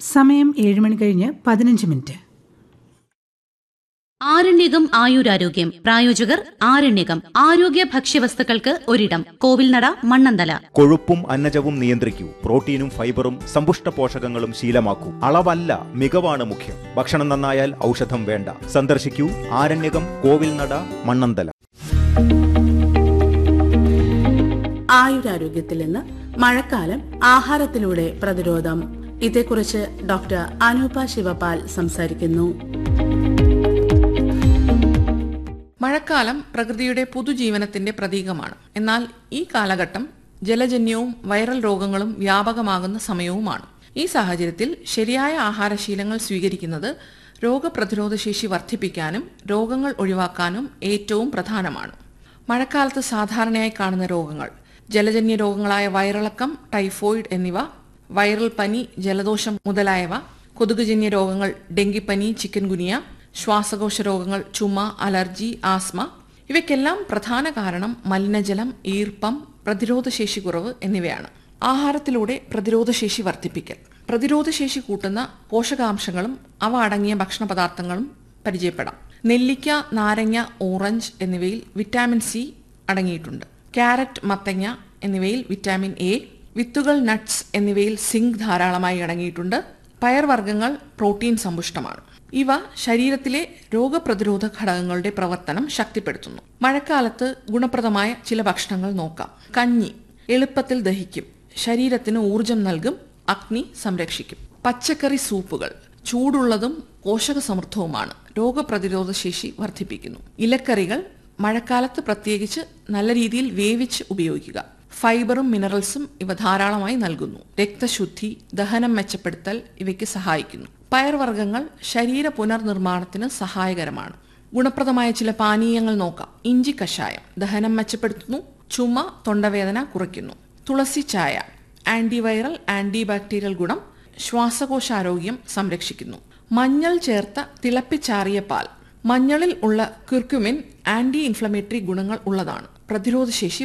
സമയം ഏഴ് മണി കഴിഞ്ഞ് പതിനഞ്ച് മിനിറ്റ് ആരണ്യകം ആയുരാരോഗ്യം പ്രായോജകർ ആരണ്യകം ആരോഗ്യ ഭക്ഷ്യവസ്തുക്കൾക്ക് ഒരിടം കോവിൽനട മണ്ണന്തല കൊഴുപ്പും അന്നജവും നിയന്ത്രിക്കൂ പ്രോട്ടീനും ഫൈബറും സമ്പുഷ്ട പോഷകങ്ങളും ശീലമാക്കൂ അളവല്ല മികവാണ് മുഖ്യം ഭക്ഷണം നന്നായാൽ ഔഷധം വേണ്ട സന്ദർശിക്കൂ ആരണ്യകം കോവിൽനട മണ്ണന്തല ആയുരാരോഗ്യത്തിൽ നിന്ന് മഴക്കാലം ആഹാരത്തിലൂടെ പ്രതിരോധം ഇതേക്കുറിച്ച് ഡോക്ടർ അനൂപ ശിവപാൽ സംസാരിക്കുന്നു മഴക്കാലം പ്രകൃതിയുടെ പുതുജീവനത്തിന്റെ പ്രതീകമാണ് എന്നാൽ ഈ കാലഘട്ടം ജലജന്യവും വൈറൽ രോഗങ്ങളും വ്യാപകമാകുന്ന സമയവുമാണ് ഈ സാഹചര്യത്തിൽ ശരിയായ ആഹാരശീലങ്ങൾ സ്വീകരിക്കുന്നത് രോഗപ്രതിരോധ ശേഷി വർദ്ധിപ്പിക്കാനും രോഗങ്ങൾ ഒഴിവാക്കാനും ഏറ്റവും പ്രധാനമാണ് മഴക്കാലത്ത് സാധാരണയായി കാണുന്ന രോഗങ്ങൾ ജലജന്യ രോഗങ്ങളായ വയറിളക്കം ടൈഫോയിഡ് എന്നിവ വൈറൽ പനി ജലദോഷം മുതലായവ കൊതുകുജന്യ രോഗങ്ങൾ ഡെങ്കിപ്പനി ചിക്കൻ ഗുനിയ ശ്വാസകോശ രോഗങ്ങൾ ചുമ അലർജി ആസ്മ ഇവയ്ക്കെല്ലാം പ്രധാന കാരണം മലിനജലം ഈർപ്പം പ്രതിരോധശേഷി കുറവ് എന്നിവയാണ് ആഹാരത്തിലൂടെ പ്രതിരോധശേഷി വർദ്ധിപ്പിക്കൽ പ്രതിരോധശേഷി കൂട്ടുന്ന പോഷകാംശങ്ങളും അവ അടങ്ങിയ ഭക്ഷണ പദാർത്ഥങ്ങളും പരിചയപ്പെടാം നെല്ലിക്ക നാരങ്ങ ഓറഞ്ച് എന്നിവയിൽ വിറ്റാമിൻ സി അടങ്ങിയിട്ടുണ്ട് ക്യാരറ്റ് മത്തങ്ങ എന്നിവയിൽ വിറ്റാമിൻ എ വിത്തുകൾ നട്ട്സ് എന്നിവയിൽ സിങ്ക് ധാരാളമായി അടങ്ങിയിട്ടുണ്ട് പയർവർഗ്ഗങ്ങൾ പ്രോട്ടീൻ സമ്പുഷ്ടമാണ് ഇവ ശരീരത്തിലെ രോഗപ്രതിരോധ ഘടകങ്ങളുടെ പ്രവർത്തനം ശക്തിപ്പെടുത്തുന്നു മഴക്കാലത്ത് ഗുണപ്രദമായ ചില ഭക്ഷണങ്ങൾ നോക്കാം കഞ്ഞി എളുപ്പത്തിൽ ദഹിക്കും ശരീരത്തിന് ഊർജം നൽകും അഗ്നി സംരക്ഷിക്കും പച്ചക്കറി സൂപ്പുകൾ ചൂടുള്ളതും പോഷകസമൃദ്ധവുമാണ് രോഗപ്രതിരോധ ശേഷി വർദ്ധിപ്പിക്കുന്നു ഇലക്കറികൾ മഴക്കാലത്ത് പ്രത്യേകിച്ച് നല്ല രീതിയിൽ വേവിച്ച് ഉപയോഗിക്കുക ഫൈബറും മിനറൽസും ഇവ ധാരാളമായി നൽകുന്നു രക്തശുദ്ധി ദഹനം മെച്ചപ്പെടുത്തൽ ഇവയ്ക്ക് സഹായിക്കുന്നു പയർവർഗ്ഗങ്ങൾ ശരീര പുനർനിർമ്മാണത്തിന് സഹായകരമാണ് ഗുണപ്രദമായ ചില പാനീയങ്ങൾ നോക്കാം ഇഞ്ചി കഷായം ദഹനം മെച്ചപ്പെടുത്തുന്നു ചുമ തൊണ്ടവേദന കുറയ്ക്കുന്നു തുളസി ചായ ആന്റിവൈറൽ ആന്റി ബാക്ടീരിയൽ ഗുണം ശ്വാസകോശാരോഗ്യം സംരക്ഷിക്കുന്നു മഞ്ഞൾ ചേർത്ത തിളപ്പിച്ചാറിയ പാൽ മഞ്ഞളിൽ ഉള്ള ക്യുർക്യുമിൻ ആന്റി ഇൻഫ്ലമേറ്ററി ഗുണങ്ങൾ ഉള്ളതാണ് പ്രതിരോധശേഷി